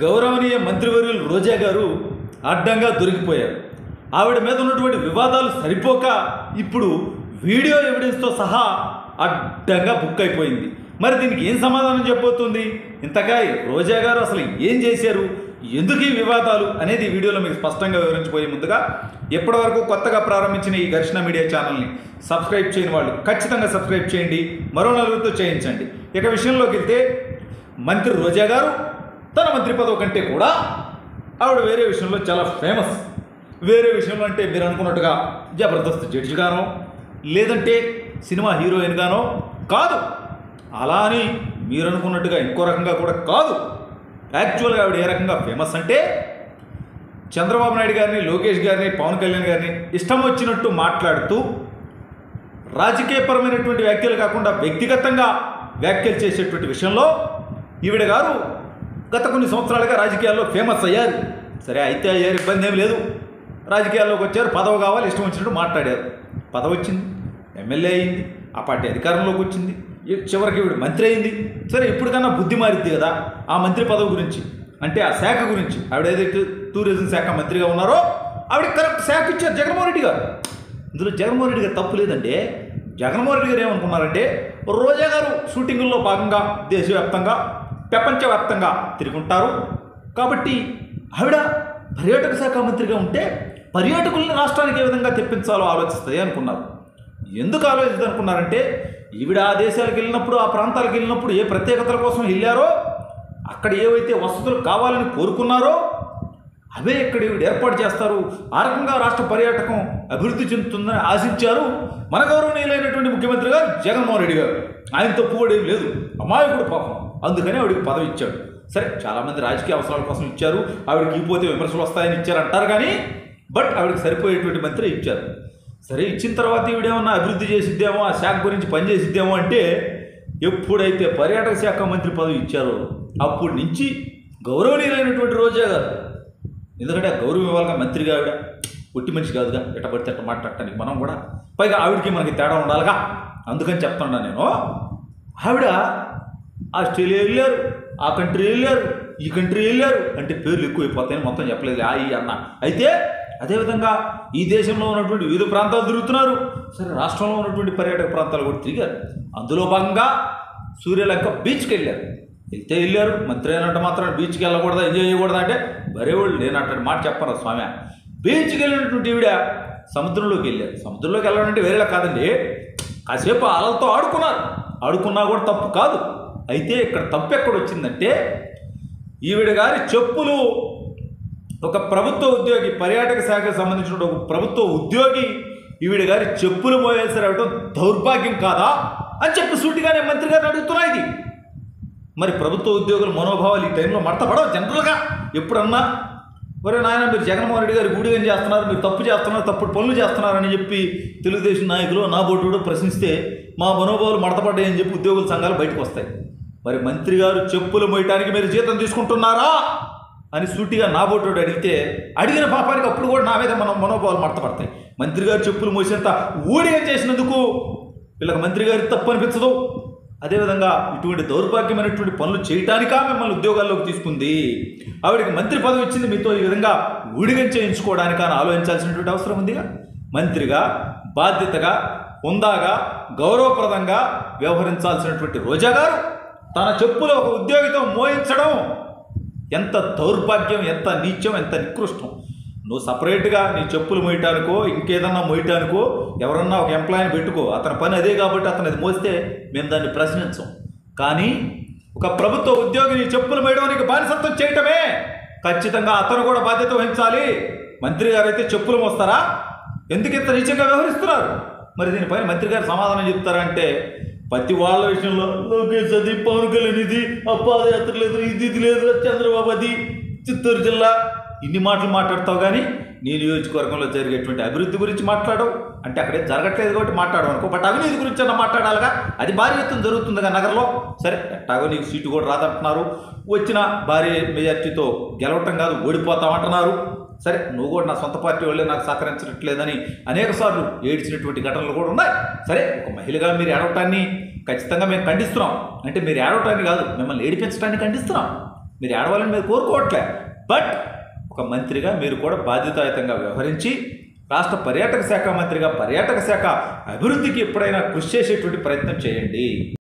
గౌరవనీయ మంత్రివర్యులు రోజా గారు అడ్డంగా దొరికిపోయారు ఆవిడ మీద ఉన్నటువంటి వివాదాలు సరిపోక ఇప్పుడు వీడియో ఎవిడెన్స్తో సహా అడ్డంగా బుక్ అయిపోయింది మరి దీనికి ఏం సమాధానం చెప్పబోతుంది ఇంతకా రోజా గారు అసలు ఏం చేశారు ఎందుకు ఈ వివాదాలు అనేది ఈ వీడియోలో మీకు స్పష్టంగా వివరించిపోయే ముందుగా ఎప్పటివరకు కొత్తగా ప్రారంభించిన ఈ ఘర్షణ మీడియా ఛానల్ని సబ్స్క్రైబ్ చేయని వాళ్ళు ఖచ్చితంగా సబ్స్క్రైబ్ చేయండి మరో నలుగురితో చేయించండి ఇక విషయంలోకి వెళ్తే మంత్రి రోజా గారు తన మంత్రి పదవి కంటే కూడా ఆవిడ వేరే విషయంలో చాలా ఫేమస్ వేరే విషయంలో అంటే మీరు అనుకున్నట్టుగా జబర్దస్త్ జడ్జి గానో లేదంటే సినిమా హీరోయిన్ గానో కాదు అలా అని మీరు అనుకున్నట్టుగా ఇంకో రకంగా కూడా కాదు యాక్చువల్గా ఆవిడ ఏ రకంగా ఫేమస్ అంటే చంద్రబాబు నాయుడు గారిని లోకేష్ గారిని పవన్ కళ్యాణ్ గారిని ఇష్టం వచ్చినట్టు మాట్లాడుతూ రాజకీయపరమైనటువంటి వ్యాఖ్యలు కాకుండా వ్యక్తిగతంగా వ్యాఖ్యలు చేసేటువంటి విషయంలో ఈవిడ గారు గత కొన్ని సంవత్సరాలుగా రాజకీయాల్లో ఫేమస్ అయ్యారు సరే అయితే అయ్యారు ఇబ్బంది ఏం లేదు రాజకీయాల్లోకి వచ్చారు పదవి కావాలి ఇష్టం వచ్చినట్టు మాట్లాడారు పదవి వచ్చింది ఎమ్మెల్యే అయింది ఆ పార్టీ అధికారంలోకి వచ్చింది ఈ- చివరికి ఈవిడ మంత్రి అయింది సరే ఇప్పటికన్నా బుద్ధి మారిద్ది కదా ఆ మంత్రి పదవి గురించి అంటే ఆ శాఖ గురించి ఆవిడ ఏదైతే టూరిజం శాఖ మంత్రిగా ఉన్నారో ఆవిడ కరెక్ట్ శాఖ ఇచ్చారు జగన్మోహన్ రెడ్డి గారు ఇందులో జగన్మోహన్ రెడ్డి గారు తప్పు లేదండి జగన్మోహన్ రెడ్డి గారు ఏమనుకున్నారంటే రోజా గారు షూటింగుల్లో భాగంగా దేశవ్యాప్తంగా ప్రపంచవ్యాప్తంగా తిరుగుంటారు కాబట్టి ఆవిడ పర్యాటక శాఖ మంత్రిగా ఉంటే పర్యాటకుల్ని రాష్ట్రానికి ఏ విధంగా తెప్పించాలో ఆలోచిస్తుంది అనుకున్నారు ఎందుకు ఆలోచిస్తుంది అనుకున్నారంటే ఈవిడ ఆ దేశాలకు వెళ్ళినప్పుడు ఆ ప్రాంతాలకు వెళ్ళినప్పుడు ఏ ప్రత్యేకతల కోసం వెళ్ళారో అక్కడ ఏవైతే వసతులు కావాలని కోరుకున్నారో అవే ఇక్కడ ఈవిడ ఏర్పాటు చేస్తారు ఆ రకంగా రాష్ట్ర పర్యాటకం అభివృద్ధి చెందుతుందని ఆశించారు మన గౌరవనీయులైనటువంటి ముఖ్యమంత్రి గారు జగన్మోహన్ రెడ్డి గారు ఆయన తప్పు కూడా ఏం లేదు అమాయకుడు పాపం అందుకని ఆవిడకి పదవి ఇచ్చాడు సరే చాలామంది రాజకీయ అవసరాల కోసం ఇచ్చారు ఆవిడకి ఇపోతే విమర్శలు వస్తాయని ఇచ్చారు అంటారు కానీ బట్ ఆవిడకి సరిపోయేటువంటి మంత్రి ఇచ్చారు సరే ఇచ్చిన తర్వాత ఈవిడేమన్నా అభివృద్ధి చేసిద్దేమో ఆ శాఖ గురించి పనిచేసిద్దేమో అంటే ఎప్పుడైతే పర్యాటక శాఖ మంత్రి పదవి ఇచ్చారో అప్పటి నుంచి గౌరవనీయులైనటువంటి రోజా గారు ఎందుకంటే ఆ గౌరవం ఇవ్వాలిగా మంత్రిగా ఆవిడ ఒట్టి మనిషి కాదుగా ఎట్ట పడితే ఎట్ట మాట్లాడటానికి మనం కూడా పైగా ఆవిడకి మనకి తేడా ఉండాలిగా అందుకని చెప్తున్నా నేను ఆవిడ ఆస్ట్రేలియా వెళ్ళారు ఆ కంట్రీ వెళ్ళారు ఈ కంట్రీ వెళ్ళారు అంటే పేర్లు ఎక్కువైపోతాయని మొత్తం చెప్పలేదు ఆ ఈ అన్న అయితే అదేవిధంగా ఈ దేశంలో ఉన్నటువంటి వివిధ ప్రాంతాలు తిరుగుతున్నారు సరే రాష్ట్రంలో ఉన్నటువంటి పర్యాటక ప్రాంతాలు కూడా తిరిగారు అందులో భాగంగా సూర్యలంక బీచ్కి వెళ్ళారు వెళ్తే వెళ్ళారు మంత్రి అయినట్టు మాత్రం బీచ్కి వెళ్ళకూడదా ఎంజాయ్ చేయకూడదా అంటే బరే వాళ్ళు లేనట్టు మాట చెప్పరు స్వామి బీచ్కి వెళ్ళినటువంటి ఈవిడ సముద్రంలోకి వెళ్ళారు సముద్రంలోకి వెళ్ళాలంటే వేరేలా కాదండి కాసేపు అలలతో ఆడుకున్నారు ఆడుకున్నా కూడా తప్పు కాదు అయితే ఇక్కడ తప్పు ఎక్కడ వచ్చిందంటే ఈవిడ గారి చెప్పులు ఒక ప్రభుత్వ ఉద్యోగి పర్యాటక శాఖకు సంబంధించిన ఒక ప్రభుత్వ ఉద్యోగి ఈవిడ గారి చెప్పులు మోయాల్సి రావడం దౌర్భాగ్యం కాదా అని చెప్పి సూటిగానే మంత్రి గారిని అడుగుతున్నా ఇది మరి ప్రభుత్వ ఉద్యోగుల మనోభావాలు ఈ టైంలో మడతపడవు జనరల్గా ఎప్పుడన్నా ఒరే నాయన మీరు జగన్మోహన్ రెడ్డి గారు గుడిగం చేస్తున్నారు మీరు తప్పు చేస్తున్నారు తప్పుడు పనులు చేస్తున్నారని చెప్పి తెలుగుదేశం నాయకులు నా బోటుడు ప్రశ్నిస్తే మా మనోభావాలు మడతపడ్డాయని చెప్పి ఉద్యోగుల సంఘాలు బయటకు వస్తాయి మరి మంత్రి గారు చెప్పులు మోయటానికి మీరు జీతం తీసుకుంటున్నారా అని సూటిగా నా బోటుడు అడిగితే అడిగిన పాపానికి అప్పుడు కూడా నా మీద మన మనోభావాలు మడతపడతాయి మంత్రి గారు చెప్పులు మోసేంత ఊడిగా చేసినందుకు వీళ్ళకి మంత్రి గారి తప్పు అనిపించదు అదేవిధంగా ఇటువంటి దౌర్భాగ్యమైనటువంటి పనులు చేయటానికా మిమ్మల్ని ఉద్యోగాల్లోకి తీసుకుంది ఆవిడకి మంత్రి పదవి ఇచ్చింది మీతో ఈ విధంగా ఊడిగం చేయించుకోవడానికా అని ఆలోచించాల్సినటువంటి అవసరం ఉందిగా మంత్రిగా బాధ్యతగా హుందాగా గౌరవప్రదంగా వ్యవహరించాల్సినటువంటి రోజా గారు తన చెప్పులు ఒక ఉద్యోగితో మోయించడం ఎంత దౌర్భాగ్యం ఎంత నీచం ఎంత నికృష్టం నువ్వు సపరేట్గా నీ చెప్పులు మోయటానికో ఇంకేదన్నా మోయటానికో ఎవరన్నా ఒక ఎంప్లాయీని పెట్టుకో అతని పని అదే కాబట్టి అతను అది మోస్తే మేము దాన్ని ప్రశ్నించం కానీ ఒక ప్రభుత్వ ఉద్యోగి నీ చెప్పులు మోయడానికి బానిసత్వం చేయటమే ఖచ్చితంగా అతను కూడా బాధ్యత వహించాలి మంత్రి గారు అయితే చెప్పులు మోస్తారా ఎందుకు ఇంత నీచంగా వ్యవహరిస్తున్నారు మరి దీనిపైన మంత్రి గారు సమాధానం చెప్తారంటే ప్రతి వాళ్ళ విషయంలో లోకేష్ అది పవన్ కళ్యాణ్ ఇది ఆ పాదయాత్ర లేదు ఇది ఇది లేదు చంద్రబాబు అది చిత్తూరు జిల్లా ఇన్ని మాటలు మాట్లాడతావు కానీ నీ నియోజకవర్గంలో జరిగేటువంటి అభివృద్ధి గురించి మాట్లాడవు అంటే అక్కడేం జరగట్లేదు కాబట్టి మాట్లాడవు అనుకో బట్ అవినీతి గురించి అన్న మాట్లాడాలిగా అది భారీ ఎత్తున జరుగుతుందిగా నగరంలో సరే ఎట్టాగో నీకు సీటు కూడా రాదంటున్నారు వచ్చిన భారీ మెజార్టీతో గెలవటం కాదు ఓడిపోతామంటున్నారు సరే నువ్వు కూడా నా సొంత పార్టీ వాళ్ళే నాకు సహకరించట్లేదని అనేక సార్లు ఏడ్చినటువంటి ఘటనలు కూడా ఉన్నాయి సరే ఒక మహిళగా మీరు ఏడవటాన్ని ఖచ్చితంగా మేము ఖండిస్తున్నాం అంటే మీరు ఏడవటాన్ని కాదు మిమ్మల్ని ఏడిపించడాన్ని ఖండిస్తున్నాం మీరు ఏడవాలని మీరు కోరుకోవట్లే బట్ ఒక మంత్రిగా మీరు కూడా బాధ్యతాయుతంగా వ్యవహరించి రాష్ట్ర పర్యాటక శాఖ మంత్రిగా పర్యాటక శాఖ అభివృద్ధికి ఎప్పుడైనా కృషి చేసేటువంటి ప్రయత్నం చేయండి